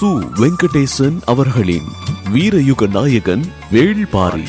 சு வெங்கடேசன் அவர்களின் வீரயுக நாயகன் வேள்பாரி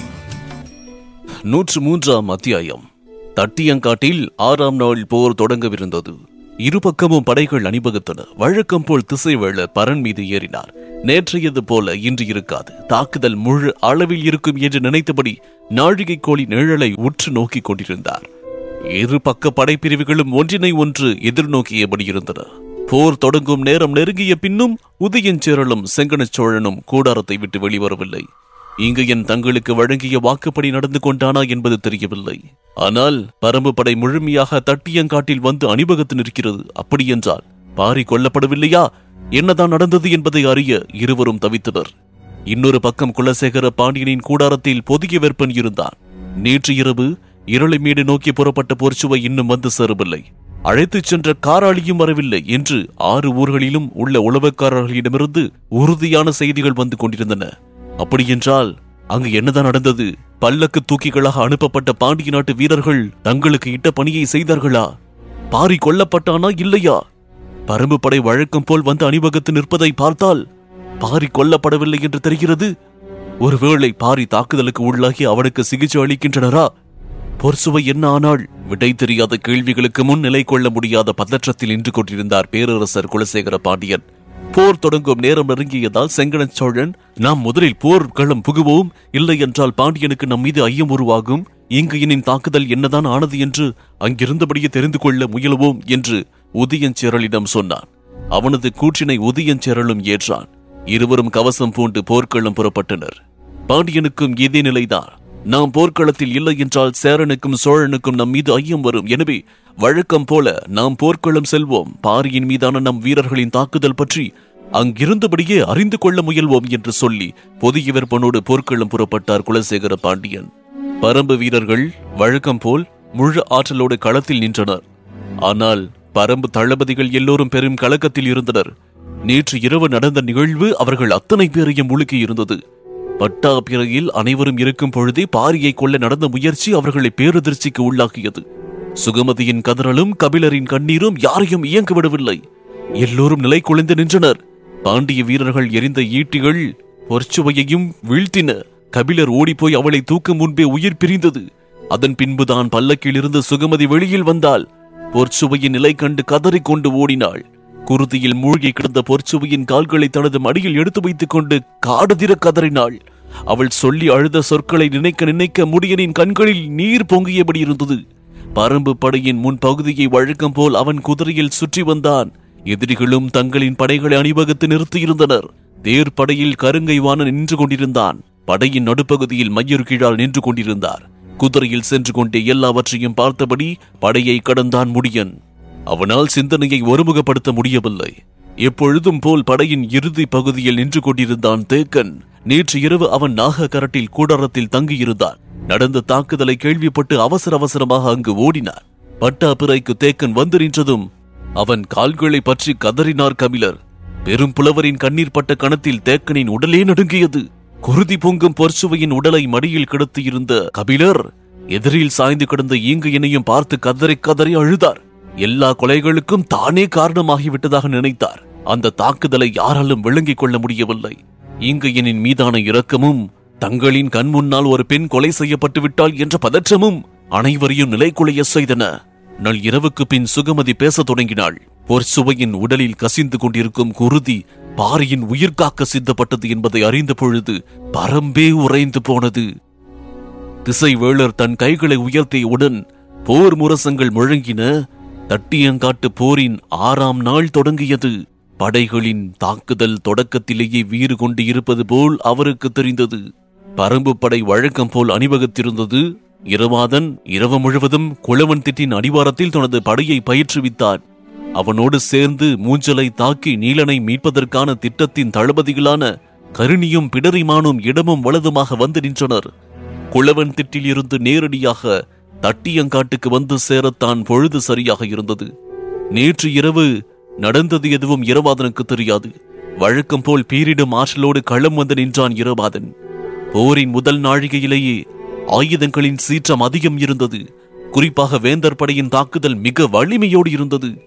நூற்று மூன்றாம் அத்தியாயம் தட்டியங்காட்டில் ஆறாம் நாள் போர் தொடங்கவிருந்தது இருபக்கமும் படைகள் அணிவகுத்தன வழக்கம் போல் திசைவேள பரன் மீது ஏறினார் நேற்றையது போல இன்று இருக்காது தாக்குதல் முழு அளவில் இருக்கும் என்று நினைத்தபடி நாழிகை கோழி நிழலை உற்று நோக்கிக் கொண்டிருந்தார் இரு பக்க படைப்பிரிவுகளும் ஒன்றினை ஒன்று எதிர்நோக்கியபடி இருந்தன போர் தொடங்கும் நேரம் நெருங்கிய பின்னும் உதயஞ்சேரலும் செங்கனச் சோழனும் கூடாரத்தை விட்டு வெளிவரவில்லை இங்கு என் தங்களுக்கு வழங்கிய வாக்குப்படி நடந்து கொண்டானா என்பது தெரியவில்லை ஆனால் பரம்பு படை முழுமையாக தட்டியங்காட்டில் வந்து அணிவகுத்து நிற்கிறது அப்படியென்றால் பாரி கொல்லப்படவில்லையா என்னதான் நடந்தது என்பதை அறிய இருவரும் தவித்தனர் இன்னொரு பக்கம் குலசேகர பாண்டியனின் கூடாரத்தில் பொதிய வெப்பன் இருந்தான் நேற்று இரவு இருளைமேடு நோக்கி புறப்பட்ட போர்ச்சுவை இன்னும் வந்து சேரவில்லை அழைத்துச் சென்ற காராளியும் வரவில்லை என்று ஆறு ஊர்களிலும் உள்ள உளவுக்காரர்களிடமிருந்து உறுதியான செய்திகள் வந்து கொண்டிருந்தன அப்படியென்றால் அங்கு என்னதான் நடந்தது பல்லக்கு தூக்கிகளாக அனுப்பப்பட்ட பாண்டிய நாட்டு வீரர்கள் தங்களுக்கு இட்ட பணியை செய்தார்களா பாரி கொல்லப்பட்டானா இல்லையா பரம்பு படை வழக்கம் போல் வந்து அணிவகுத்து நிற்பதை பார்த்தால் பாரி கொல்லப்படவில்லை என்று தெரிகிறது ஒருவேளை பாரி தாக்குதலுக்கு உள்ளாகி அவனுக்கு சிகிச்சை அளிக்கின்றனரா பொற்சுவை என்ன ஆனால் விடை தெரியாத கேள்விகளுக்கு முன் நிலை கொள்ள முடியாத பதற்றத்தில் நின்று கொண்டிருந்தார் பேரரசர் குலசேகர பாண்டியன் போர் தொடங்கும் நேரம் நெருங்கியதால் செங்கனச் சோழன் நாம் முதலில் போர் களம் புகுவோம் இல்லை என்றால் பாண்டியனுக்கு நம் மீது ஐயம் உருவாகும் இங்கையனின் தாக்குதல் என்னதான் ஆனது என்று அங்கிருந்தபடியே தெரிந்து கொள்ள முயலுவோம் என்று உதயஞ்சேரலிடம் சொன்னான் அவனது கூற்றினை உதயஞ்சேரலும் ஏற்றான் இருவரும் கவசம் பூண்டு போர்க்களம் புறப்பட்டனர் பாண்டியனுக்கும் இதே நிலைதான் நாம் போர்க்களத்தில் இல்லை என்றால் சேரனுக்கும் சோழனுக்கும் நம் மீது ஐயம் வரும் எனவே வழக்கம் போல நாம் போர்க்களம் செல்வோம் பாரியின் மீதான நம் வீரர்களின் தாக்குதல் பற்றி அங்கிருந்தபடியே அறிந்து கொள்ள முயல்வோம் என்று சொல்லி பொதிய வெப்பனோடு போர்க்களம் புறப்பட்டார் குலசேகர பாண்டியன் பரம்பு வீரர்கள் வழக்கம் போல் முழு ஆற்றலோடு களத்தில் நின்றனர் ஆனால் பரம்பு தளபதிகள் எல்லோரும் பெரும் கலக்கத்தில் இருந்தனர் நேற்று இரவு நடந்த நிகழ்வு அவர்கள் அத்தனை பேரையும் முழுக்கி இருந்தது பட்டாபிறையில் அனைவரும் இருக்கும் பொழுதே பாரியை கொள்ள நடந்த முயற்சி அவர்களை பேரதிர்ச்சிக்கு உள்ளாக்கியது சுகமதியின் கதறலும் கபிலரின் கண்ணீரும் யாரையும் இயங்க விடவில்லை எல்லோரும் நிலை குலைந்து நின்றனர் பாண்டிய வீரர்கள் எரிந்த ஈட்டிகள் பொற்சுவையையும் வீழ்த்தின கபிலர் ஓடிப்போய் அவளை தூக்கும் முன்பே உயிர் பிரிந்தது அதன் பின்புதான் பல்லக்கில் இருந்து சுகமதி வெளியில் வந்தாள் பொற்சுவையின் நிலை கண்டு கதறிக் கொண்டு ஓடினாள் குருதியில் மூழ்கி கிடந்த பொற்சுவையின் கால்களை தனது மடியில் எடுத்து வைத்துக் கொண்டு காடுதிர கதறினாள் அவள் சொல்லி அழுத சொற்களை நினைக்க நினைக்க முடியனின் கண்களில் நீர் பொங்கியபடி இருந்தது பரம்பு படையின் முன் பகுதியை வழக்கம் போல் அவன் குதிரையில் சுற்றி வந்தான் எதிரிகளும் தங்களின் படைகளை அணிவகுத்து நிறுத்தியிருந்தனர் தேர் படையில் கருங்கை வாணன் நின்று கொண்டிருந்தான் படையின் நடுப்பகுதியில் மையூர் கீழால் நின்று கொண்டிருந்தார் குதிரையில் சென்று கொண்டே எல்லாவற்றையும் பார்த்தபடி படையை கடந்தான் முடியன் அவனால் சிந்தனையை ஒருமுகப்படுத்த முடியவில்லை எப்பொழுதும் போல் படையின் இறுதி பகுதியில் நின்று கொண்டிருந்தான் தேக்கன் நேற்று இரவு அவன் நாககரட்டில் கூடாரத்தில் தங்கியிருந்தான் நடந்த தாக்குதலை கேள்விப்பட்டு அவசர அவசரமாக அங்கு ஓடினார் பட்டாபிறைக்கு தேக்கன் வந்து நின்றதும் அவன் கால்களை பற்றி கதறினார் கபிலர் பெரும் புலவரின் கண்ணீர் பட்ட கணத்தில் தேக்கனின் உடலே நடுங்கியது குருதி பொங்கும் பொற்சுவையின் உடலை மடியில் கிடத்தியிருந்த கபிலர் எதிரில் சாய்ந்து கிடந்த ஈங்கையனையும் பார்த்து கதறி கதறி அழுதார் எல்லா கொலைகளுக்கும் தானே காரணமாகிவிட்டதாக நினைத்தார் அந்த தாக்குதலை யாராலும் விளங்கிக் கொள்ள முடியவில்லை ஈங்கையனின் மீதான இரக்கமும் தங்களின் கண் முன்னால் ஒரு பெண் கொலை செய்யப்பட்டு விட்டாள் என்ற பதற்றமும் அனைவரையும் நிலைக்குலைய செய்தன நள் இரவுக்கு பின் சுகமதி பேசத் தொடங்கினாள் பொற்சுவையின் உடலில் கசிந்து கொண்டிருக்கும் குருதி பாரியின் உயிர் காக்க சித்தப்பட்டது என்பதை அறிந்த பொழுது பரம்பே உறைந்து போனது திசைவேளர் தன் கைகளை உயர்த்தியவுடன் போர் முரசங்கள் முழங்கின தட்டியங்காட்டு போரின் ஆறாம் நாள் தொடங்கியது படைகளின் தாக்குதல் தொடக்கத்திலேயே வீறு கொண்டு இருப்பது போல் அவருக்கு தெரிந்தது பரம்பு படை வழக்கம் போல் அணிவகுத்திருந்தது இரவாதன் இரவு முழுவதும் குளவன் திட்டின் அடிவாரத்தில் தனது படையை பயிற்றுவித்தான் அவனோடு சேர்ந்து மூஞ்சலை தாக்கி நீலனை மீட்பதற்கான திட்டத்தின் தளபதிகளான கருணியும் பிடரிமானும் இடமும் வலதுமாக வந்து நின்றனர் குளவன் திட்டில் இருந்து நேரடியாக தட்டியங்காட்டுக்கு வந்து சேரத்தான் பொழுது சரியாக இருந்தது நேற்று இரவு நடந்தது எதுவும் இரவாதனுக்கு தெரியாது வழக்கம் போல் பீரிடும் ஆற்றலோடு களம் வந்து நின்றான் இரவாதன் போரின் முதல் நாழிகையிலேயே ஆயுதங்களின் சீற்றம் அதிகம் இருந்தது குறிப்பாக வேந்தர் படையின் தாக்குதல் மிக வலிமையோடு இருந்தது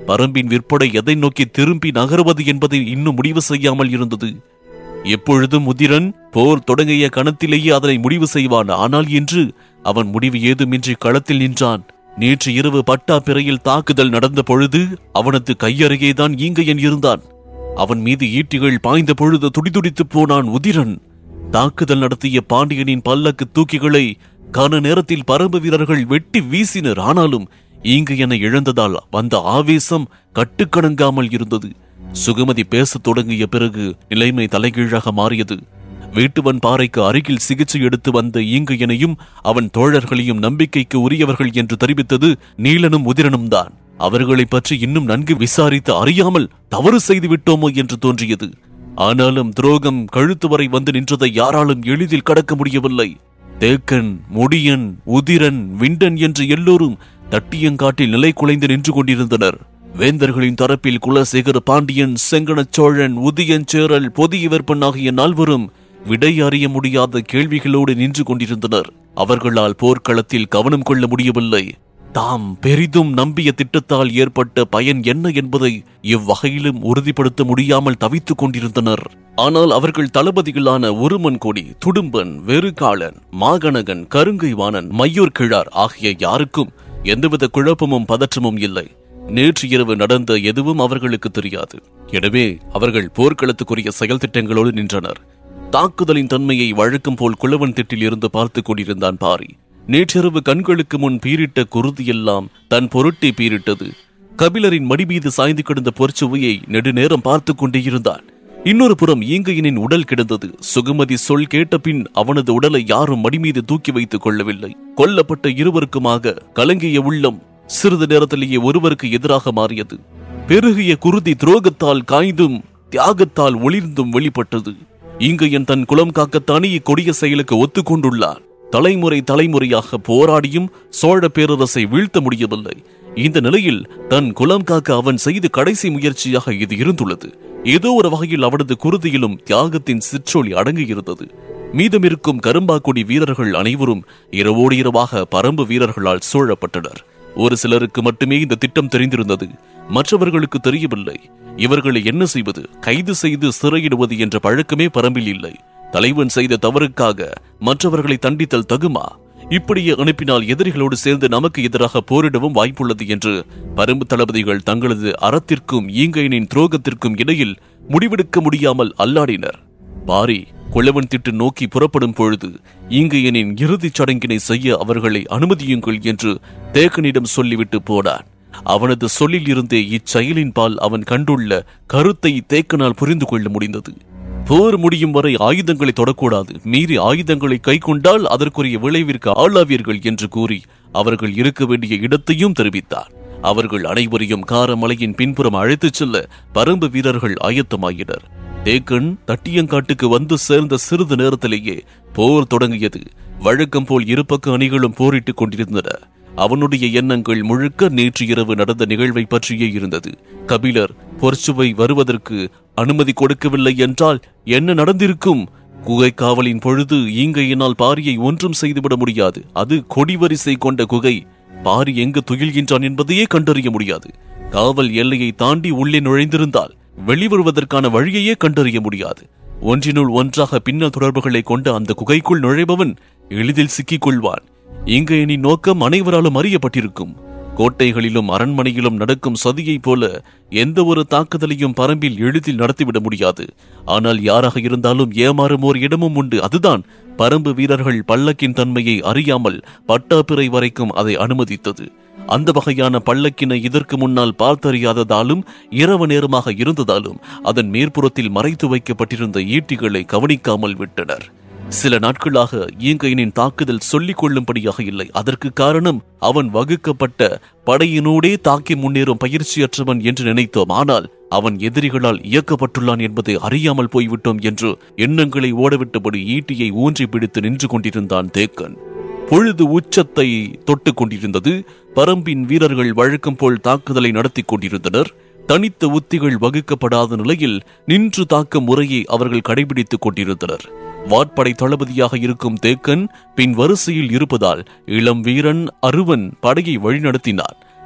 பரம்பின் விற்படை எதை நோக்கி திரும்பி நகருவது என்பதை இன்னும் முடிவு செய்யாமல் இருந்தது எப்பொழுதும் உதிரன் போர் தொடங்கிய கணத்திலேயே அதனை முடிவு செய்வான் ஆனால் இன்று அவன் முடிவு ஏதுமின்றி களத்தில் நின்றான் நேற்று இரவு பட்டா பிறையில் தாக்குதல் நடந்த பொழுது அவனது கையருகேதான் ஈங்கையன் இருந்தான் அவன் மீது ஈட்டிகள் பாய்ந்த பொழுது துடிதுடித்து போனான் உதிரன் தாக்குதல் நடத்திய பாண்டியனின் பல்லக்கு தூக்கிகளை கன நேரத்தில் பரம்பு வீரர்கள் வெட்டி வீசினர் ஆனாலும் ஈங்கையனை இழந்ததால் வந்த ஆவேசம் கட்டுக்கணங்காமல் இருந்தது சுகமதி பேசத் தொடங்கிய பிறகு நிலைமை தலைகீழாக மாறியது வேட்டுவன் பாறைக்கு அருகில் சிகிச்சை எடுத்து வந்த ஈங்கையனையும் அவன் தோழர்களையும் நம்பிக்கைக்கு உரியவர்கள் என்று தெரிவித்தது நீலனும் உதிரனும் தான் அவர்களை பற்றி இன்னும் நன்கு விசாரித்து அறியாமல் தவறு செய்து விட்டோமோ என்று தோன்றியது ஆனாலும் துரோகம் கழுத்து வரை வந்து நின்றதை யாராலும் எளிதில் கடக்க முடியவில்லை தேக்கன் முடியன் உதிரன் விண்டன் என்று எல்லோரும் தட்டியங்காட்டில் நிலை குலைந்து நின்று கொண்டிருந்தனர் வேந்தர்களின் தரப்பில் குலசேகர பாண்டியன் செங்கணச் சோழன் உதியன் சேரல் பொதியவர்பன் ஆகிய நால்வரும் விடை அறிய முடியாத கேள்விகளோடு நின்று கொண்டிருந்தனர் அவர்களால் போர்க்களத்தில் கவனம் கொள்ள முடியவில்லை தாம் பெரிதும் நம்பிய திட்டத்தால் ஏற்பட்ட பயன் என்ன என்பதை இவ்வகையிலும் உறுதிப்படுத்த முடியாமல் தவித்துக் கொண்டிருந்தனர் ஆனால் அவர்கள் தளபதிகளான உருமன் கொடி துடும்பன் வெறுகாளன் மாகணகன் கருங்கைவாணன் மையூர் கிழார் ஆகிய யாருக்கும் எந்தவித குழப்பமும் பதற்றமும் இல்லை நேற்று இரவு நடந்த எதுவும் அவர்களுக்கு தெரியாது எனவே அவர்கள் போர்க்களத்துக்குரிய செயல் திட்டங்களோடு நின்றனர் தாக்குதலின் தன்மையை வழக்கம் போல் குளவன் திட்டில் இருந்து பார்த்துக் கொண்டிருந்தான் பாரி நேற்றிரவு கண்களுக்கு முன் பீரிட்ட குருதியெல்லாம் தன் பொருட்டே பீரிட்டது கபிலரின் மடி மீது சாய்ந்து கிடந்த பொற்சுவையை நெடுநேரம் பார்த்துக் கொண்டே இருந்தான் இன்னொரு புறம் ஈங்கையனின் உடல் கிடந்தது சுகமதி சொல் கேட்ட பின் அவனது உடலை யாரும் மடி மீது தூக்கி வைத்துக் கொள்ளவில்லை கொல்லப்பட்ட இருவருக்குமாக கலங்கிய உள்ளம் சிறிது நேரத்திலேயே ஒருவருக்கு எதிராக மாறியது பெருகிய குருதி துரோகத்தால் காய்ந்தும் தியாகத்தால் ஒளிர்ந்தும் வெளிப்பட்டது ஈங்கையன் தன் குலம் காக்கத்தானே இக்கொடிய செயலுக்கு ஒத்துக்கொண்டுள்ளான் தலைமுறை தலைமுறையாக போராடியும் சோழ பேரரசை வீழ்த்த முடியவில்லை இந்த நிலையில் தன் குலம் காக்க அவன் செய்த கடைசி முயற்சியாக இது இருந்துள்ளது ஏதோ ஒரு வகையில் அவனது குருதியிலும் தியாகத்தின் சிற்றொளி அடங்கியிருந்தது மீதமிருக்கும் கரும்பாக்குடி வீரர்கள் அனைவரும் இரவோடு இரவாக பரம்பு வீரர்களால் சூழப்பட்டனர் ஒரு சிலருக்கு மட்டுமே இந்த திட்டம் தெரிந்திருந்தது மற்றவர்களுக்கு தெரியவில்லை இவர்களை என்ன செய்வது கைது செய்து சிறையிடுவது என்ற பழக்கமே பரம்பில் இல்லை தலைவன் செய்த தவறுக்காக மற்றவர்களை தண்டித்தல் தகுமா இப்படியே அனுப்பினால் எதிரிகளோடு சேர்ந்து நமக்கு எதிராக போரிடவும் வாய்ப்புள்ளது என்று பரம்பு தளபதிகள் தங்களது அறத்திற்கும் ஈங்கையனின் துரோகத்திற்கும் இடையில் முடிவெடுக்க முடியாமல் அல்லாடினர் பாரி குளவன் திட்டு நோக்கி புறப்படும் பொழுது ஈங்கையனின் இறுதிச் சடங்கினை செய்ய அவர்களை அனுமதியுங்கள் என்று தேக்கனிடம் சொல்லிவிட்டு போனான் அவனது சொல்லில் இருந்தே இச்செயலின் பால் அவன் கண்டுள்ள கருத்தை தேக்கனால் புரிந்து கொள்ள முடிந்தது போர் முடியும் வரை ஆயுதங்களை தொடக்கூடாது மீறி ஆயுதங்களை கை கொண்டால் அதற்குரிய விளைவிற்கு ஆளாவீர்கள் என்று கூறி அவர்கள் இருக்க வேண்டிய இடத்தையும் தெரிவித்தார் அவர்கள் அனைவரையும் காரமலையின் பின்புறம் அழைத்துச் செல்ல பரம்பு வீரர்கள் ஆயத்தமாயினர் தேக்கன் தட்டியங்காட்டுக்கு வந்து சேர்ந்த சிறிது நேரத்திலேயே போர் தொடங்கியது வழக்கம் போல் இருபக்க அணிகளும் போரிட்டுக் கொண்டிருந்தன அவனுடைய எண்ணங்கள் முழுக்க நேற்று இரவு நடந்த நிகழ்வை பற்றியே இருந்தது கபிலர் பொற்சுவை வருவதற்கு அனுமதி கொடுக்கவில்லை என்றால் என்ன நடந்திருக்கும் குகை காவலின் பொழுது ஈங்கையினால் பாரியை ஒன்றும் செய்துவிட முடியாது அது கொடிவரிசை கொண்ட குகை பாரி எங்கு துயில்கின்றான் என்பதையே கண்டறிய முடியாது காவல் எல்லையை தாண்டி உள்ளே நுழைந்திருந்தால் வெளிவருவதற்கான வழியையே கண்டறிய முடியாது ஒன்றினுள் ஒன்றாக பின்னல் தொடர்புகளை கொண்ட அந்த குகைக்குள் நுழைபவன் எளிதில் சிக்கிக் கொள்வான் இங்கையனின் நோக்கம் அனைவராலும் அறியப்பட்டிருக்கும் கோட்டைகளிலும் அரண்மனையிலும் நடக்கும் சதியைப் போல எந்த ஒரு தாக்குதலையும் பரம்பில் எளிதில் நடத்திவிட முடியாது ஆனால் யாராக இருந்தாலும் ஏமாறும் ஓர் இடமும் உண்டு அதுதான் பரம்பு வீரர்கள் பல்லக்கின் தன்மையை அறியாமல் பட்டாப்பிறை வரைக்கும் அதை அனுமதித்தது அந்த வகையான பல்லக்கினை இதற்கு முன்னால் பார்த்தறியாததாலும் இரவு நேரமாக இருந்ததாலும் அதன் மேற்புறத்தில் மறைத்து வைக்கப்பட்டிருந்த ஈட்டிகளை கவனிக்காமல் விட்டனர் சில நாட்களாக ஈங்கையனின் தாக்குதல் சொல்லிக் கொள்ளும்படியாக இல்லை அதற்கு காரணம் அவன் வகுக்கப்பட்ட படையினோடே தாக்கி முன்னேறும் பயிற்சியற்றவன் என்று நினைத்தோம் ஆனால் அவன் எதிரிகளால் இயக்கப்பட்டுள்ளான் என்பதை அறியாமல் போய்விட்டோம் என்று எண்ணங்களை ஓடவிட்டபடி ஈட்டியை ஊன்றி பிடித்து நின்று கொண்டிருந்தான் தேக்கன் பொழுது உச்சத்தை தொட்டுக் கொண்டிருந்தது பரம்பின் வீரர்கள் வழக்கம் போல் தாக்குதலை நடத்தி கொண்டிருந்தனர் தனித்த உத்திகள் வகுக்கப்படாத நிலையில் நின்று தாக்கும் முறையை அவர்கள் கடைபிடித்துக் கொண்டிருந்தனர் வாட்படை தளபதியாக இருக்கும் தேக்கன் பின் வரிசையில் இருப்பதால் இளம் வீரன் அருவன் படையை வழிநடத்தினான்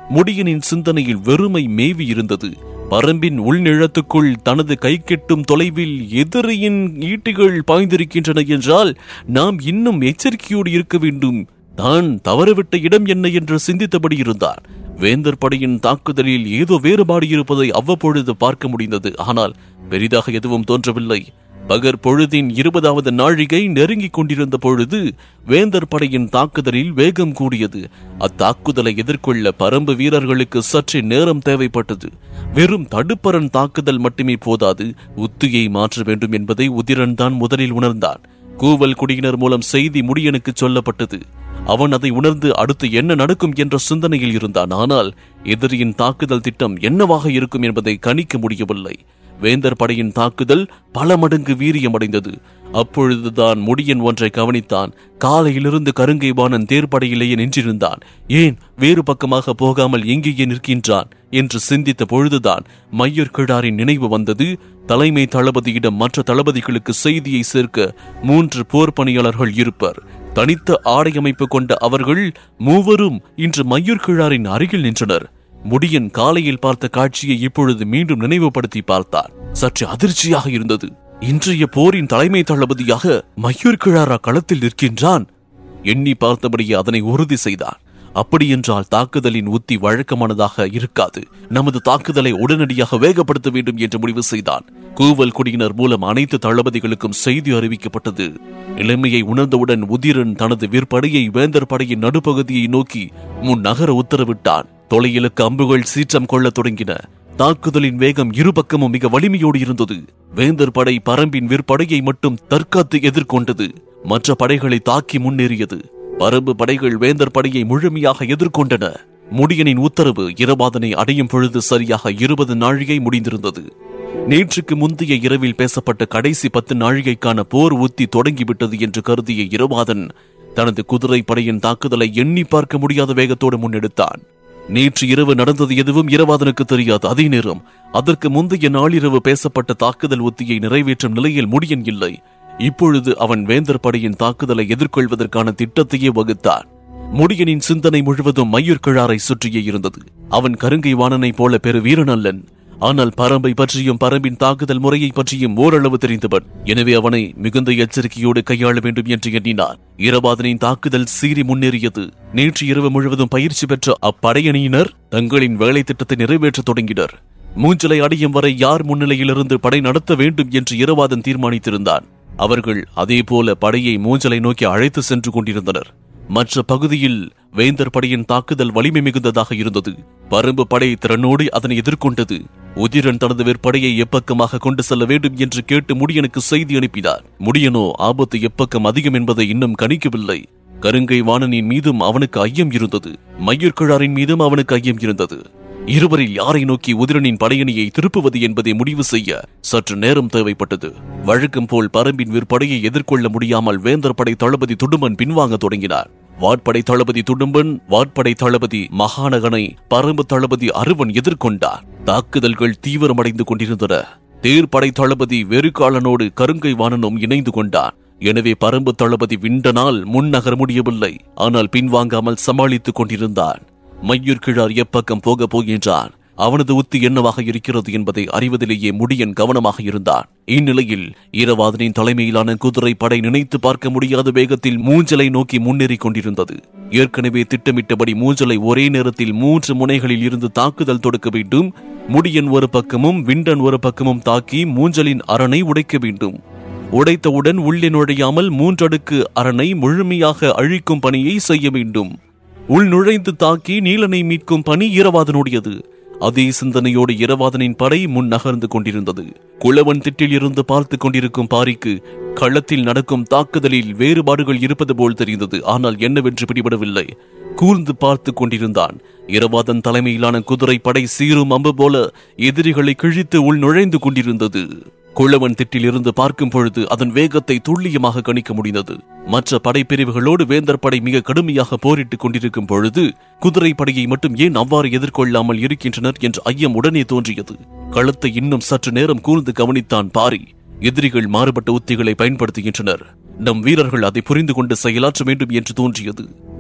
முடியனின் சிந்தனையில் வெறுமை மேவி இருந்தது பரம்பின் உள்நிழத்துக்குள் தனது கை கெட்டும் தொலைவில் எதிரியின் ஈட்டிகள் பாய்ந்திருக்கின்றன என்றால் நாம் இன்னும் எச்சரிக்கையோடு இருக்க வேண்டும் தான் தவறவிட்ட இடம் என்ன என்று சிந்தித்தபடி இருந்தார் வேந்தர் படையின் தாக்குதலில் ஏதோ வேறுபாடு இருப்பதை அவ்வப்பொழுது பார்க்க முடிந்தது ஆனால் பெரிதாக எதுவும் தோன்றவில்லை பகர் பொழுதின் இருபதாவது நாழிகை நெருங்கிக் கொண்டிருந்த பொழுது வேந்தர் படையின் தாக்குதலில் வேகம் கூடியது அத்தாக்குதலை எதிர்கொள்ள பரம்பு வீரர்களுக்கு சற்றே நேரம் தேவைப்பட்டது வெறும் தடுப்பரன் தாக்குதல் மட்டுமே போதாது உத்தியை மாற்ற வேண்டும் என்பதை உதிரன் தான் முதலில் உணர்ந்தான் கூவல் குடியினர் மூலம் செய்தி முடியனுக்கு சொல்லப்பட்டது அவன் அதை உணர்ந்து அடுத்து என்ன நடக்கும் என்ற சிந்தனையில் இருந்தான் ஆனால் எதிரியின் தாக்குதல் திட்டம் என்னவாக இருக்கும் என்பதை கணிக்க முடியவில்லை வேந்தர் படையின் தாக்குதல் பல மடங்கு வீரியமடைந்தது அப்பொழுதுதான் முடியன் ஒன்றை கவனித்தான் காலையிலிருந்து கருங்கை வாணன் தேர்ப்படையிலேயே நின்றிருந்தான் ஏன் வேறு பக்கமாக போகாமல் எங்கேயே நிற்கின்றான் என்று சிந்தித்த பொழுதுதான் மையர் கிழாரின் நினைவு வந்தது தலைமை தளபதியிடம் மற்ற தளபதிகளுக்கு செய்தியை சேர்க்க மூன்று போர் பணியாளர்கள் இருப்பர் தனித்த ஆடை அமைப்பு கொண்ட அவர்கள் மூவரும் இன்று மையூர் கிழாரின் அருகில் நின்றனர் முடியன் காலையில் பார்த்த காட்சியை இப்பொழுது மீண்டும் நினைவுபடுத்தி பார்த்தார் சற்று அதிர்ச்சியாக இருந்தது இன்றைய போரின் தலைமை தளபதியாக மையூர் கிழாரா களத்தில் நிற்கின்றான் எண்ணி பார்த்தபடியே அதனை உறுதி செய்தான் அப்படியென்றால் தாக்குதலின் உத்தி வழக்கமானதாக இருக்காது நமது தாக்குதலை உடனடியாக வேகப்படுத்த வேண்டும் என்று முடிவு செய்தான் கூவல் குடியினர் மூலம் அனைத்து தளபதிகளுக்கும் செய்தி அறிவிக்கப்பட்டது நிலைமையை உணர்ந்தவுடன் உதிரன் தனது விற்படையை வேந்தர் படையின் நடுப்பகுதியை நோக்கி முன் நகர உத்தரவிட்டான் தொலையிலுக்கு அம்புகள் சீற்றம் கொள்ளத் தொடங்கின தாக்குதலின் வேகம் இருபக்கமும் மிக வலிமையோடு இருந்தது வேந்தர் படை பரம்பின் விற்படையை மட்டும் தற்காத்து எதிர்கொண்டது மற்ற படைகளை தாக்கி முன்னேறியது பரம்பு படைகள் வேந்தர் படையை முழுமையாக எதிர்கொண்டன முடியனின் உத்தரவு இரவாதனை அடையும் பொழுது சரியாக இருபது நாழிகை முடிந்திருந்தது நேற்றுக்கு முந்தைய இரவில் பேசப்பட்ட கடைசி பத்து நாழிகைக்கான போர் உத்தி தொடங்கிவிட்டது என்று கருதிய இரவாதன் தனது குதிரை படையின் தாக்குதலை எண்ணி பார்க்க முடியாத வேகத்தோடு முன்னெடுத்தான் நேற்று இரவு நடந்தது எதுவும் இரவாதனுக்கு தெரியாது அதே நேரம் அதற்கு முந்தைய நாளிரவு பேசப்பட்ட தாக்குதல் உத்தியை நிறைவேற்றும் நிலையில் முடியன் இல்லை இப்பொழுது அவன் வேந்தர் படையின் தாக்குதலை எதிர்கொள்வதற்கான திட்டத்தையே வகுத்தான் முடியனின் சிந்தனை முழுவதும் மயூர் கிழாரை சுற்றியே இருந்தது அவன் கருங்கை வாணனைப் போல பெரு வீரன் அல்லன் ஆனால் பரம்பை பற்றியும் பரம்பின் தாக்குதல் முறையை பற்றியும் ஓரளவு தெரிந்தவன் எனவே அவனை மிகுந்த எச்சரிக்கையோடு கையாள வேண்டும் என்று எண்ணினான் இரவாதனின் தாக்குதல் சீறி முன்னேறியது நேற்று இரவு முழுவதும் பயிற்சி பெற்ற அப்படையணியினர் தங்களின் வேலை திட்டத்தை நிறைவேற்றத் தொடங்கினர் மூஞ்சலை அடையும் வரை யார் முன்னிலையிலிருந்து படை நடத்த வேண்டும் என்று இரவாதன் தீர்மானித்திருந்தான் அவர்கள் அதேபோல படையை மூஞ்சலை நோக்கி அழைத்து சென்று கொண்டிருந்தனர் மற்ற பகுதியில் வேந்தர் படையின் தாக்குதல் வலிமை மிகுந்ததாக இருந்தது பரும்பு படை திறனோடு அதனை எதிர்கொண்டது உதிரன் தனது விற்படையை எப்பக்கமாக கொண்டு செல்ல வேண்டும் என்று கேட்டு முடியனுக்கு செய்தி அனுப்பினார் முடியனோ ஆபத்து எப்பக்கம் அதிகம் என்பதை இன்னும் கணிக்கவில்லை கருங்கை வாணனின் மீதும் அவனுக்கு ஐயம் இருந்தது மயூர் கிழாரின் மீதும் அவனுக்கு ஐயம் இருந்தது இருவரில் யாரை நோக்கி உதிரனின் படையணியை திருப்புவது என்பதை முடிவு செய்ய சற்று நேரம் தேவைப்பட்டது வழக்கம் போல் பரம்பின் விற்படையை எதிர்கொள்ள முடியாமல் வேந்தர் படை தளபதி துடும்பன் பின்வாங்க தொடங்கினார் வாட்படை தளபதி துடும்பன் வாட்படை தளபதி மகாநகனை பரம்பு தளபதி அருவன் எதிர்கொண்டார் தாக்குதல்கள் தீவிரமடைந்து கொண்டிருந்தன தேர்ப்படை தளபதி வெறுகாலனோடு கருங்கை வாணனும் இணைந்து கொண்டான் எனவே பரம்பு தளபதி விண்டனால் முன்னகர முடியவில்லை ஆனால் பின்வாங்காமல் சமாளித்துக் கொண்டிருந்தான் மையூர் கிழார் எப்பக்கம் போக போகின்றான் அவனது உத்தி என்னவாக இருக்கிறது என்பதை அறிவதிலேயே முடியன் கவனமாக இருந்தான் இந்நிலையில் ஈரவாதனின் தலைமையிலான குதிரை படை நினைத்து பார்க்க முடியாத வேகத்தில் மூஞ்சலை நோக்கி முன்னேறிக் கொண்டிருந்தது ஏற்கனவே திட்டமிட்டபடி மூஞ்சலை ஒரே நேரத்தில் மூன்று முனைகளில் இருந்து தாக்குதல் தொடுக்க வேண்டும் முடியன் ஒரு பக்கமும் விண்டன் ஒரு பக்கமும் தாக்கி மூஞ்சலின் அரணை உடைக்க வேண்டும் உடைத்தவுடன் உள்ளே நுழையாமல் மூன்றடுக்கு அரணை முழுமையாக அழிக்கும் பணியை செய்ய வேண்டும் உள் நுழைந்து தாக்கி நீலனை மீட்கும் பணி இரவாதனுடையது அதே சிந்தனையோடு இரவாதனின் படை முன் நகர்ந்து கொண்டிருந்தது குளவன் திட்டில் இருந்து பார்த்து கொண்டிருக்கும் பாரிக்கு களத்தில் நடக்கும் தாக்குதலில் வேறுபாடுகள் இருப்பது போல் தெரிந்தது ஆனால் என்னவென்று பிடிபடவில்லை கூர்ந்து பார்த்து கொண்டிருந்தான் இரவாதன் தலைமையிலான குதிரை படை சீரும் அம்பு போல எதிரிகளை கிழித்து உள் நுழைந்து கொண்டிருந்தது குளவன் திட்டில் இருந்து பார்க்கும் பொழுது அதன் வேகத்தை துல்லியமாக கணிக்க முடிந்தது மற்ற படைப்பிரிவுகளோடு வேந்தர் படை மிக கடுமையாக போரிட்டுக் கொண்டிருக்கும் பொழுது குதிரை படையை மட்டும் ஏன் அவ்வாறு எதிர்கொள்ளாமல் இருக்கின்றனர் என்ற ஐயம் உடனே தோன்றியது களத்தை இன்னும் சற்று நேரம் கூர்ந்து கவனித்தான் பாரி எதிரிகள் மாறுபட்ட உத்திகளை பயன்படுத்துகின்றனர் நம் வீரர்கள் அதை புரிந்து கொண்டு செயலாற்ற வேண்டும் என்று தோன்றியது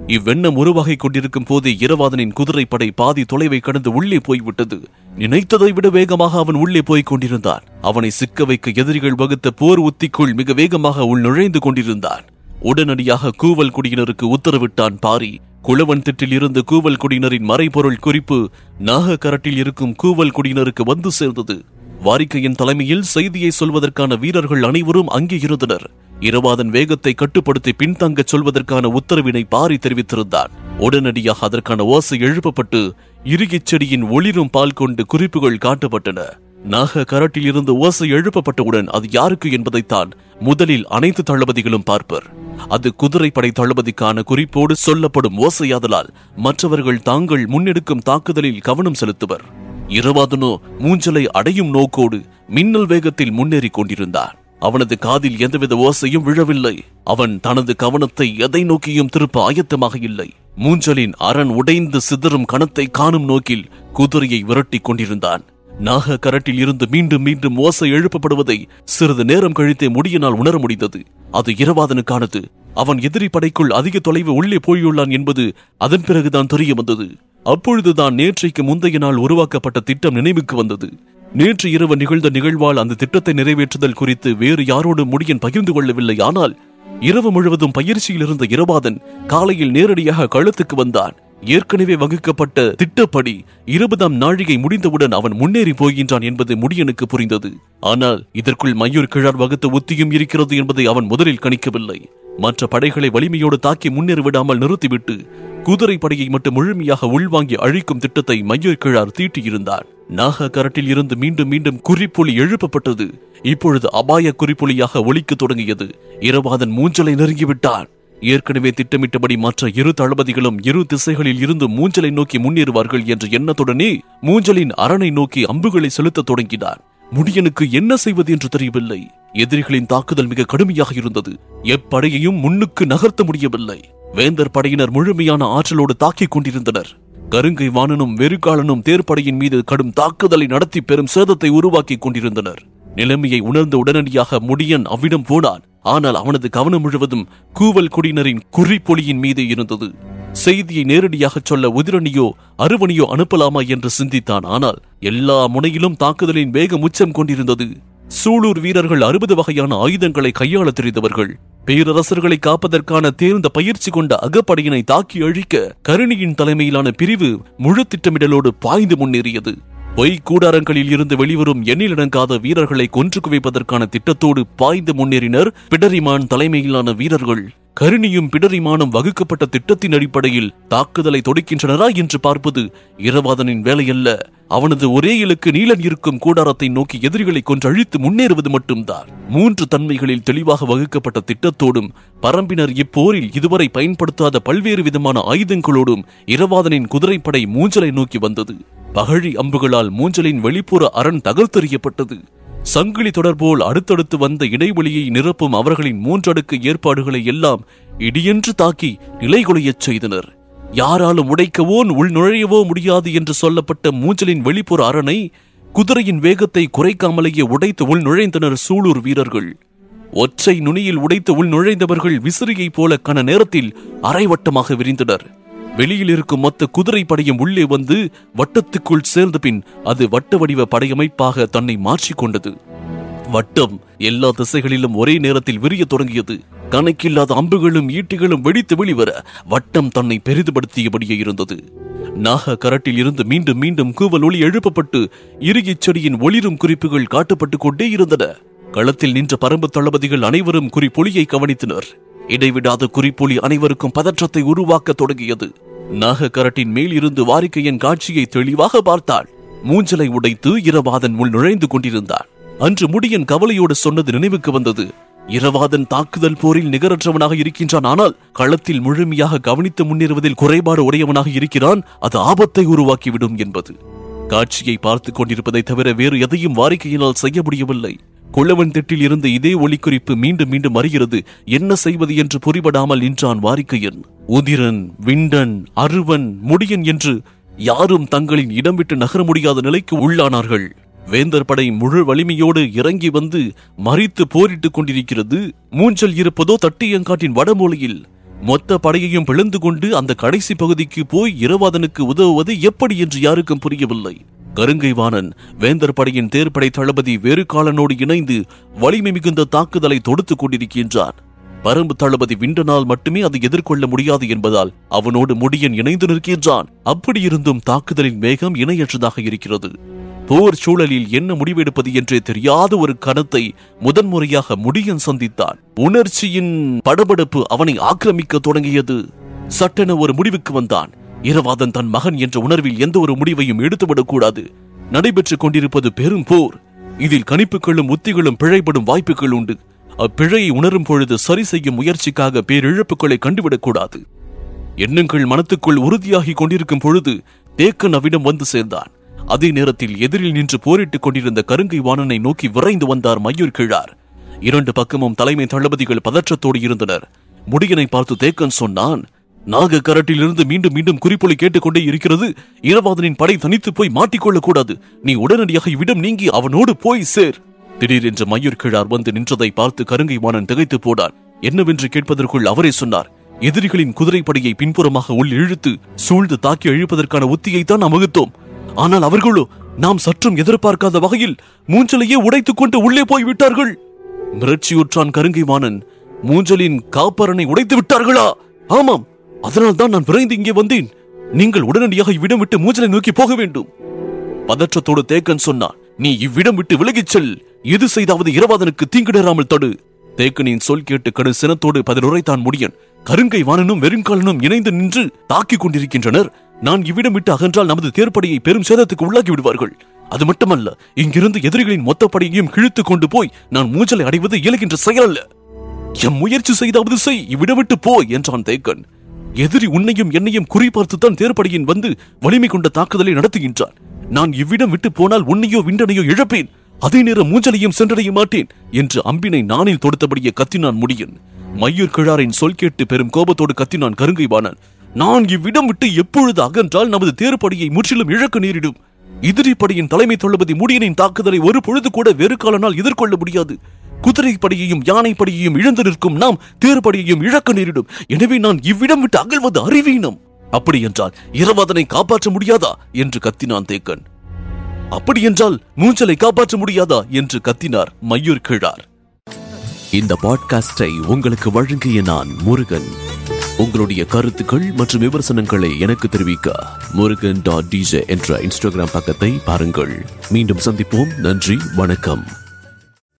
இவ்வெண்ணம் உருவாகிக் கொண்டிருக்கும் போதே இரவாதனின் குதிரைப்படை பாதி தொலைவை கடந்து உள்ளே போய்விட்டது நினைத்ததை விட வேகமாக அவன் உள்ளே போய்க் கொண்டிருந்தான் அவனை சிக்க வைக்க எதிரிகள் வகுத்த போர் உத்திக்குள் மிக வேகமாக உள் நுழைந்து கொண்டிருந்தான் உடனடியாக கூவல் குடியினருக்கு உத்தரவிட்டான் பாரி குளவன் திட்டில் இருந்து கூவல் குடியினரின் மறைபொருள் குறிப்பு நாகக்கரட்டில் இருக்கும் கூவல் குடியினருக்கு வந்து சேர்ந்தது வாரிக்கையின் தலைமையில் செய்தியை சொல்வதற்கான வீரர்கள் அனைவரும் அங்கே இருந்தனர் இரவாதன் வேகத்தை கட்டுப்படுத்தி பின்தங்கச் சொல்வதற்கான உத்தரவினை பாரி தெரிவித்திருந்தான் உடனடியாக அதற்கான ஓசை எழுப்பப்பட்டு இறுகிச் செடியின் ஒளிரும் பால் கொண்டு குறிப்புகள் காட்டப்பட்டன நாக கரட்டில் இருந்து ஓசை எழுப்பப்பட்டவுடன் அது யாருக்கு என்பதைத்தான் முதலில் அனைத்து தளபதிகளும் பார்ப்பர் அது குதிரைப்படை தளபதிக்கான குறிப்போடு சொல்லப்படும் ஓசையாதலால் மற்றவர்கள் தாங்கள் முன்னெடுக்கும் தாக்குதலில் கவனம் செலுத்துவர் இரவாதனோ மூஞ்சலை அடையும் நோக்கோடு மின்னல் வேகத்தில் முன்னேறிக் கொண்டிருந்தான் அவனது காதில் எந்தவித ஓசையும் விழவில்லை அவன் தனது கவனத்தை எதை நோக்கியும் திருப்ப ஆயத்தமாக இல்லை மூஞ்சலின் அரண் உடைந்து சிதறும் கணத்தை காணும் நோக்கில் குதிரையை விரட்டிக் கொண்டிருந்தான் நாக கரட்டில் இருந்து மீண்டும் மீண்டும் ஓசை எழுப்பப்படுவதை சிறிது நேரம் கழித்தே முடியினால் உணர முடிந்தது அது இரவாதனுக்கானது அவன் எதிரி படைக்குள் அதிக தொலைவு உள்ளே போயுள்ளான் என்பது அதன் பிறகுதான் தெரிய வந்தது அப்பொழுதுதான் நேற்றைக்கு முந்தைய நாள் உருவாக்கப்பட்ட திட்டம் நினைவுக்கு வந்தது நேற்று இரவு நிகழ்ந்த நிகழ்வால் அந்த திட்டத்தை நிறைவேற்றுதல் குறித்து வேறு யாரோடு முடியன் பகிர்ந்து கொள்ளவில்லை ஆனால் இரவு முழுவதும் பயிற்சியில் இருந்த இரவாதன் காலையில் நேரடியாக களத்துக்கு வந்தான் ஏற்கனவே வகுக்கப்பட்ட திட்டப்படி இருபதாம் நாழிகை முடிந்தவுடன் அவன் முன்னேறி போகின்றான் என்பது முடியனுக்கு புரிந்தது ஆனால் இதற்குள் மயூர் கிழார் வகுத்த உத்தியும் இருக்கிறது என்பதை அவன் முதலில் கணிக்கவில்லை மற்ற படைகளை வலிமையோடு தாக்கி முன்னேறி விடாமல் நிறுத்திவிட்டு குதிரை படையை மட்டும் முழுமையாக உள்வாங்கி அழிக்கும் திட்டத்தை மயூர் கிழார் தீட்டியிருந்தார் நாக கரட்டில் இருந்து மீண்டும் மீண்டும் குறிப்பொலி எழுப்பப்பட்டது இப்பொழுது அபாய குறிப்பொலியாக ஒலிக்க தொடங்கியது இரவாதன் மூஞ்சலை நெருங்கிவிட்டான் ஏற்கனவே திட்டமிட்டபடி மற்ற இரு தளபதிகளும் இரு திசைகளில் இருந்து மூஞ்சலை நோக்கி முன்னேறுவார்கள் என்ற எண்ணத்துடனே மூஞ்சலின் அரணை நோக்கி அம்புகளை செலுத்தத் தொடங்கினார் முடியனுக்கு என்ன செய்வது என்று தெரியவில்லை எதிரிகளின் தாக்குதல் மிக கடுமையாக இருந்தது எப்படையையும் முன்னுக்கு நகர்த்த முடியவில்லை வேந்தர் படையினர் முழுமையான ஆற்றலோடு தாக்கிக் கொண்டிருந்தனர் கருங்கை வாணனும் வெறுகாலனும் தேர்ப்படையின் மீது கடும் தாக்குதலை நடத்தி பெரும் சேதத்தை உருவாக்கிக் கொண்டிருந்தனர் நிலைமையை உணர்ந்த உடனடியாக முடியன் அவ்விடம் போனான் ஆனால் அவனது கவனம் முழுவதும் கூவல் குடியினரின் குறிப்பொலியின் மீது இருந்தது செய்தியை நேரடியாக சொல்ல உதிரணியோ அருவணியோ அனுப்பலாமா என்று சிந்தித்தான் ஆனால் எல்லா முனையிலும் தாக்குதலின் வேகம் உச்சம் கொண்டிருந்தது சூலூர் வீரர்கள் அறுபது வகையான ஆயுதங்களை கையாள தெரிந்தவர்கள் பேரரசர்களை காப்பதற்கான தேர்ந்த பயிற்சி கொண்ட அகப்படையினை தாக்கி அழிக்க கருணியின் தலைமையிலான பிரிவு முழு திட்டமிடலோடு பாய்ந்து முன்னேறியது பொய் கூடாரங்களில் இருந்து வெளிவரும் எண்ணிலடங்காத வீரர்களை கொன்று குவிப்பதற்கான திட்டத்தோடு பாய்ந்து முன்னேறினர் பிடரிமான் தலைமையிலான வீரர்கள் கருணியும் பிடரிமானும் வகுக்கப்பட்ட திட்டத்தின் அடிப்படையில் தாக்குதலை தொடுக்கின்றனரா என்று பார்ப்பது இரவாதனின் வேலையல்ல அவனது ஒரே இலக்கு நீலன் இருக்கும் கூடாரத்தை நோக்கி எதிரிகளை கொன்று அழித்து முன்னேறுவது மட்டும்தான் மூன்று தன்மைகளில் தெளிவாக வகுக்கப்பட்ட திட்டத்தோடும் பரம்பினர் இப்போரில் இதுவரை பயன்படுத்தாத பல்வேறு விதமான ஆயுதங்களோடும் இரவாதனின் குதிரைப்படை மூஞ்சலை நோக்கி வந்தது பகழி அம்புகளால் மூஞ்சலின் வெளிப்புற அரண் தகர்த்தெறியப்பட்டது சங்கிலி தொடர்போல் அடுத்தடுத்து வந்த இடைவெளியை நிரப்பும் அவர்களின் மூன்றடுக்கு ஏற்பாடுகளை எல்லாம் இடியென்று தாக்கி நிலைகுலையச் செய்தனர் யாராலும் உடைக்கவோ உள் நுழையவோ முடியாது என்று சொல்லப்பட்ட மூஞ்சலின் வெளிப்புற அரணை குதிரையின் வேகத்தை குறைக்காமலேயே உடைத்து உள் நுழைந்தனர் சூலூர் வீரர்கள் ஒற்றை நுனியில் உடைத்து உள் நுழைந்தவர்கள் விசிறியைப் போல கன நேரத்தில் அரைவட்டமாக விரிந்தனர் வெளியில் இருக்கும் மொத்த குதிரை படையும் உள்ளே வந்து வட்டத்துக்குள் சேர்ந்த பின் அது வட்ட வடிவ படையமைப்பாக தன்னை மாற்றிக்கொண்டது வட்டம் எல்லா திசைகளிலும் ஒரே நேரத்தில் விரிய தொடங்கியது கணக்கில்லாத அம்புகளும் ஈட்டிகளும் வெடித்து வெளிவர வட்டம் தன்னை பெரிதுபடுத்தியபடியே இருந்தது நாக கரட்டில் இருந்து மீண்டும் மீண்டும் கூவல் ஒளி எழுப்பப்பட்டு இறுகிச் செடியின் ஒளிரும் குறிப்புகள் காட்டப்பட்டுக் கொண்டே இருந்தன களத்தில் நின்ற பரம்பு தளபதிகள் அனைவரும் குறிப்பொலியை கவனித்தனர் இடைவிடாத குறிப்பொலி அனைவருக்கும் பதற்றத்தை உருவாக்கத் தொடங்கியது நாகக்கரட்டின் மேல் இருந்து வாரிக்கையின் காட்சியை தெளிவாக பார்த்தாள் மூஞ்சலை உடைத்து இரவாதன் உள் நுழைந்து கொண்டிருந்தான் அன்று முடியன் கவலையோடு சொன்னது நினைவுக்கு வந்தது இரவாதன் தாக்குதல் போரில் நிகரற்றவனாக இருக்கின்றான் ஆனால் களத்தில் முழுமையாக கவனித்து முன்னேறுவதில் குறைபாடு உடையவனாக இருக்கிறான் அது ஆபத்தை உருவாக்கிவிடும் என்பது காட்சியை பார்த்துக் கொண்டிருப்பதை தவிர வேறு எதையும் வாரிக்கையினால் செய்ய முடியவில்லை குள்ளவன் திட்டில் இருந்த இதே ஒளிக்குறிப்பு மீண்டும் மீண்டும் அறிகிறது என்ன செய்வது என்று புரிபடாமல் நின்றான் வாரிக்கையன் உதிரன் விண்டன் அருவன் முடியன் என்று யாரும் தங்களின் இடம் விட்டு நகர முடியாத நிலைக்கு உள்ளானார்கள் வேந்தர் படை முழு வலிமையோடு இறங்கி வந்து மறித்து போரிட்டுக் கொண்டிருக்கிறது மூஞ்சல் இருப்பதோ தட்டியங்காட்டின் வடமூலையில் மொத்த படையையும் பிளந்து கொண்டு அந்த கடைசி பகுதிக்கு போய் இரவாதனுக்கு உதவுவது எப்படி என்று யாருக்கும் புரியவில்லை கருங்கை வாணன் வேந்தர் படையின் தேர்ப்படை தளபதி வேறுகாலனோடு இணைந்து வலிமை மிகுந்த தாக்குதலை தொடுத்துக் கொண்டிருக்கின்றான் பரம்பு தளபதி விண்டனால் மட்டுமே அதை எதிர்கொள்ள முடியாது என்பதால் அவனோடு முடியன் இணைந்து நிற்கின்றான் அப்படியிருந்தும் தாக்குதலின் வேகம் இணையற்றதாக இருக்கிறது போர் சூழலில் என்ன முடிவெடுப்பது என்றே தெரியாத ஒரு கணத்தை முதன்முறையாக முடியன் சந்தித்தான் உணர்ச்சியின் படபடப்பு அவனை ஆக்கிரமிக்க தொடங்கியது சட்டென ஒரு முடிவுக்கு வந்தான் இரவாதன் தன் மகன் என்ற உணர்வில் எந்த ஒரு முடிவையும் எடுத்துவிடக் கூடாது நடைபெற்றுக் கொண்டிருப்பது பெரும் போர் இதில் கணிப்புகளும் உத்திகளும் பிழைப்படும் வாய்ப்புகள் உண்டு அப்பிழையை உணரும் பொழுது சரி செய்யும் முயற்சிக்காக பேரிழப்புகளை கண்டுவிடக் கூடாது எண்ணங்கள் மனத்துக்குள் உறுதியாகிக் கொண்டிருக்கும் பொழுது தேக்கன் அவிடம் வந்து சேர்ந்தான் அதே நேரத்தில் எதிரில் நின்று போரிட்டுக் கொண்டிருந்த கருங்கை வாணனை நோக்கி விரைந்து வந்தார் மயூர் கிழார் இரண்டு பக்கமும் தலைமை தளபதிகள் பதற்றத்தோடு இருந்தனர் முடியனை பார்த்து தேக்கன் சொன்னான் நாக கரட்டிலிருந்து மீண்டும் மீண்டும் குறிப்பொலி கேட்டுக்கொண்டே இருக்கிறது இரவாதனின் படை தனித்து போய் மாட்டிக்கொள்ளக் கூடாது நீ உடனடியாக இவ்விடம் நீங்கி அவனோடு போய் சேர் திடீரென்று மயூர் கிழார் வந்து நின்றதை பார்த்து கருங்கை வாணன் திகைத்து போனான் என்னவென்று கேட்பதற்குள் அவரே சொன்னார் எதிரிகளின் குதிரைப்படையை பின்புறமாக உள் இழுத்து சூழ்ந்து தாக்கி இழுப்பதற்கான உத்தியைத்தான் நாம் வகுத்தோம் ஆனால் அவர்களோ நாம் சற்றும் எதிர்பார்க்காத வகையில் மூஞ்சலையே உடைத்துக் கொண்டு உள்ளே போய் விட்டார்கள் மிரட்சியுற்றான் கருங்கை வாணன் மூஞ்சலின் காப்பரனை உடைத்து விட்டார்களா ஆமாம் அதனால் தான் நான் விரைந்து இங்கே வந்தேன் நீங்கள் உடனடியாக இவ்விடம் விட்டு மூஞ்சலை நோக்கி போக வேண்டும் பதற்றத்தோடு தேக்கன் சொன்னான் நீ இவ்விடம் விட்டு விலகிச் செல் எது செய்தாவது இரவாதனுக்கு தீங்கு நேராமல் தடு தேக்கனின் சொல் கேட்டு கடு சினத்தோடு பதிலுரைத்தான் முடியன் கருங்கை வாணனும் வெறுங்காலனும் இணைந்து நின்று தாக்கிக் கொண்டிருக்கின்றனர் நான் இவ்விடம் விட்டு அகன்றால் நமது தேர்ப்படையை பெரும் சேதத்துக்கு உள்ளாகி விடுவார்கள் அது மட்டுமல்ல இங்கிருந்து எதிரிகளின் மொத்த படையையும் கிழித்துக் கொண்டு போய் நான் மூஞ்சலை அடைவது இயலுகின்ற செயல் அல்ல எம் முயற்சி செய்தாவது செய் இவ்விடம் விட்டு போ என்றான் தேக்கன் எதிரி உன்னையும் என்னையும் குறிபார்த்துத்தான் தேர்ப்படையின் வந்து வலிமை கொண்ட தாக்குதலை நடத்துகின்றான் நான் இவ்விடம் விட்டு போனால் உன்னையோ விண்டனையோ இழப்பேன் அதே நேரம் மூஞ்சலையும் சென்றடைய மாட்டேன் என்று அம்பினை நானில் தொடுத்தபடியே கத்தினான் முடியன் மையூர் கிழாரின் சொல் கேட்டு பெரும் கோபத்தோடு கத்தினான் கருங்கை வாணன் நான் இவ்விடம் விட்டு எப்பொழுது அகன்றால் நமது தேர்ப்படையை முற்றிலும் இழக்க நேரிடும் எதிரி படையின் தலைமை தளபதி முடியனின் தாக்குதலை ஒரு பொழுது கூட வேறு காலனால் எதிர்கொள்ள முடியாது குதிரை படையையும் யானை படையையும் இழந்து நிற்கும் நாம் தேர்ப்படையையும் இழக்க நேரிடும் எனவே நான் இவ்விடம் விட்டு அகழ்வது அறிவீனம் அப்படி என்றால் இரவாதனை காப்பாற்ற முடியாதா என்று கத்தினான் தேக்கன் அப்படி என்றால் மூஞ்சலை காப்பாற்ற முடியாதா என்று கத்தினார் மையூர் கிழார் இந்த பாட்காஸ்டை உங்களுக்கு வழங்கிய நான் முருகன் உங்களுடைய கருத்துக்கள் மற்றும் விமர்சனங்களை எனக்கு தெரிவிக்க முருகன் டாட் டிஜே என்ற இன்ஸ்டாகிராம் பக்கத்தை பாருங்கள் மீண்டும் சந்திப்போம் நன்றி வணக்கம்